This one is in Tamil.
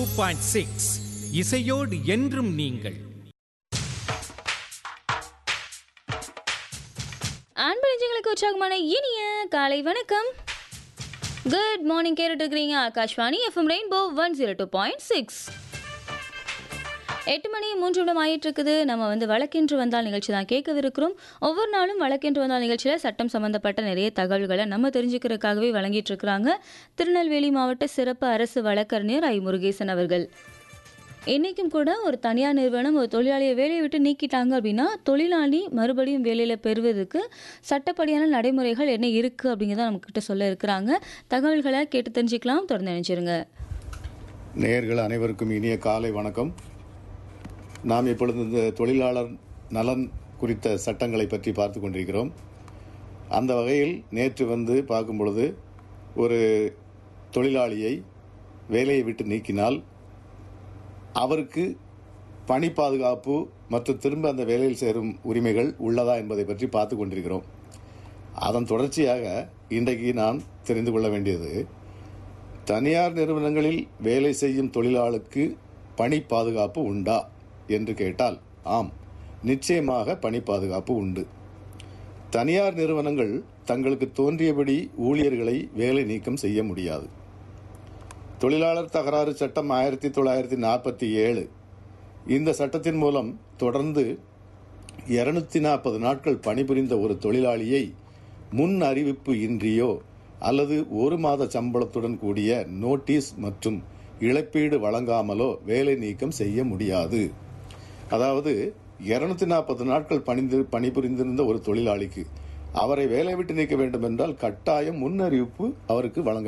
பாயிண்ட் சிக்ஸ் இசையோடு என்றும் நீங்கள் அன்பு நெஞ்சங்களுக்கு உற்சாகமான இனிய காலை வணக்கம் குட் மார்னிங் கேட்டுட்டு இருக்கிறீங்க Akashvani FM rainbow one zero two point six எட்டு மணி மூன்று நிமிடம் ஆயிட்டு இருக்குது நம்ம வந்து வழக்கென்று வந்தால் நிகழ்ச்சி தான் கேட்கவிருக்கிறோம் ஒவ்வொரு நாளும் வழக்கென்று வந்தால் நிகழ்ச்சியில் சட்டம் சம்பந்தப்பட்ட நிறைய தகவல்களை நம்ம தெரிஞ்சுக்கிறதுக்காகவே வழங்கிட்டு இருக்கிறாங்க திருநெல்வேலி மாவட்ட சிறப்பு அரசு வழக்கறிஞர் ஐ முருகேசன் அவர்கள் இன்றைக்கும் கூட ஒரு தனியார் நிறுவனம் ஒரு தொழிலாளியை வேலையை விட்டு நீக்கிட்டாங்க அப்படின்னா தொழிலாளி மறுபடியும் வேலையில் பெறுவதற்கு சட்டப்படியான நடைமுறைகள் என்ன இருக்குது அப்படிங்கிறத நம்மக்கிட்ட சொல்ல இருக்கிறாங்க தகவல்களை கேட்டு தெரிஞ்சுக்கலாம் தொடர்ந்து நினைச்சிருங்க நேயர்கள் அனைவருக்கும் இனிய காலை வணக்கம் நாம் இப்பொழுது இந்த தொழிலாளர் நலன் குறித்த சட்டங்களை பற்றி பார்த்து கொண்டிருக்கிறோம் அந்த வகையில் நேற்று வந்து பார்க்கும் பொழுது ஒரு தொழிலாளியை வேலையை விட்டு நீக்கினால் அவருக்கு பணி பாதுகாப்பு மற்றும் திரும்ப அந்த வேலையில் சேரும் உரிமைகள் உள்ளதா என்பதை பற்றி பார்த்து கொண்டிருக்கிறோம் அதன் தொடர்ச்சியாக இன்றைக்கு நாம் தெரிந்து கொள்ள வேண்டியது தனியார் நிறுவனங்களில் வேலை செய்யும் தொழிலாளருக்கு பணி பாதுகாப்பு உண்டா என்று கேட்டால் ஆம் நிச்சயமாக பணி பாதுகாப்பு உண்டு தனியார் நிறுவனங்கள் தங்களுக்கு தோன்றியபடி ஊழியர்களை வேலை நீக்கம் செய்ய முடியாது தொழிலாளர் தகராறு சட்டம் ஆயிரத்தி தொள்ளாயிரத்தி நாற்பத்தி ஏழு இந்த சட்டத்தின் மூலம் தொடர்ந்து இருநூத்தி நாற்பது நாட்கள் பணிபுரிந்த ஒரு தொழிலாளியை முன் அறிவிப்பு இன்றியோ அல்லது ஒரு மாத சம்பளத்துடன் கூடிய நோட்டீஸ் மற்றும் இழப்பீடு வழங்காமலோ வேலை நீக்கம் செய்ய முடியாது அதாவது இருநூத்தி நாற்பது நாட்கள் பணிந்து பணிபுரிந்திருந்த ஒரு தொழிலாளிக்கு அவரை வேலை விட்டு நீக்க வேண்டும் என்றால் கட்டாயம் முன்னறிவிப்பு அவருக்கு வழங்க